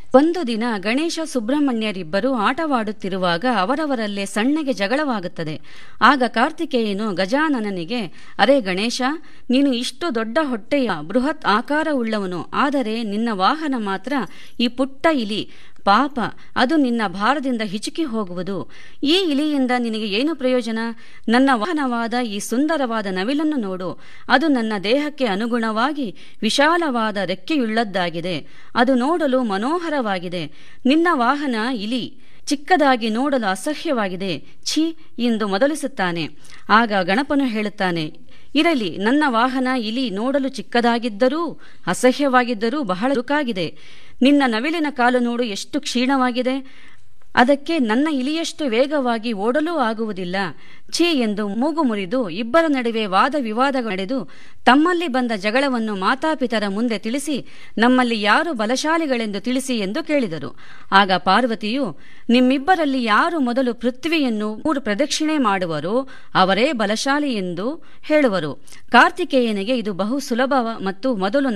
ಒಂದು ದಿನ ಗಣೇಶ ಸುಬ್ರಹ್ಮಣ್ಯರಿಬ್ಬರು ಆಟವಾಡುತ್ತಿರುವಾಗ ಅವರವರಲ್ಲೇ ಸಣ್ಣಗೆ ಜಗಳವಾಗುತ್ತದೆ ಆಗ ಕಾರ್ತಿಕೇಯನು ಗಜಾನನನಿಗೆ ಅರೆ ಗಣೇಶ ನೀನು ಇಷ್ಟು ದೊಡ್ಡ ಹೊಟ್ಟೆಯ ಬೃಹತ್ ಆಕಾರವುಳ್ಳವನು ಆದರೆ ನಿನ್ನ ವಾಹನ ಮಾತ್ರ ಈ ಪುಟ್ಟ ಇಲಿ ಪಾಪ ಅದು ನಿನ್ನ ಭಾರದಿಂದ ಹಿಚುಕಿ ಹೋಗುವುದು ಈ ಇಲಿಯಿಂದ ನಿನಗೆ ಏನು ಪ್ರಯೋಜನ ನನ್ನ ವಾಹನವಾದ ಈ ಸುಂದರವಾದ ನವಿಲನ್ನು ನೋಡು ಅದು ನನ್ನ ದೇಹಕ್ಕೆ ಅನುಗುಣವಾಗಿ ವಿಶಾಲವಾದ ರೆಕ್ಕೆಯುಳ್ಳದ್ದಾಗಿದೆ ಅದು ನೋಡಲು ಮನೋಹರವಾಗಿದೆ ನಿನ್ನ ವಾಹನ ಇಲಿ ಚಿಕ್ಕದಾಗಿ ನೋಡಲು ಅಸಹ್ಯವಾಗಿದೆ ಛೀ ಎಂದು ಮೊದಲಿಸುತ್ತಾನೆ ಆಗ ಗಣಪನು ಹೇಳುತ್ತಾನೆ ಇರಲಿ ನನ್ನ ವಾಹನ ಇಲಿ ನೋಡಲು ಚಿಕ್ಕದಾಗಿದ್ದರೂ ಅಸಹ್ಯವಾಗಿದ್ದರೂ ಬಹಳ ಚುರುಕಾಗಿದೆ ನಿನ್ನ ನವಿಲಿನ ಕಾಲು ನೋಡು ಎಷ್ಟು ಕ್ಷೀಣವಾಗಿದೆ ಅದಕ್ಕೆ ನನ್ನ ಇಲಿಯಷ್ಟು ವೇಗವಾಗಿ ಓಡಲೂ ಆಗುವುದಿಲ್ಲ ಛೀ ಎಂದು ಮೂಗು ಮುರಿದು ಇಬ್ಬರ ನಡುವೆ ವಾದ ವಿವಾದಗಳು ನಡೆದು ತಮ್ಮಲ್ಲಿ ಬಂದ ಜಗಳವನ್ನು ಮಾತಾಪಿತರ ಮುಂದೆ ತಿಳಿಸಿ ನಮ್ಮಲ್ಲಿ ಯಾರು ಬಲಶಾಲಿಗಳೆಂದು ತಿಳಿಸಿ ಎಂದು ಕೇಳಿದರು ಆಗ ಪಾರ್ವತಿಯು ನಿಮ್ಮಿಬ್ಬರಲ್ಲಿ ಯಾರು ಮೊದಲು ಪೃಥ್ವಿಯನ್ನು ಮೂರು ಪ್ರದಕ್ಷಿಣೆ ಮಾಡುವರೋ ಅವರೇ ಬಲಶಾಲಿ ಎಂದು ಹೇಳುವರು ಕಾರ್ತಿಕೇಯನಿಗೆ ಇದು ಬಹು ಸುಲಭ ಮತ್ತು ಮೊದಲು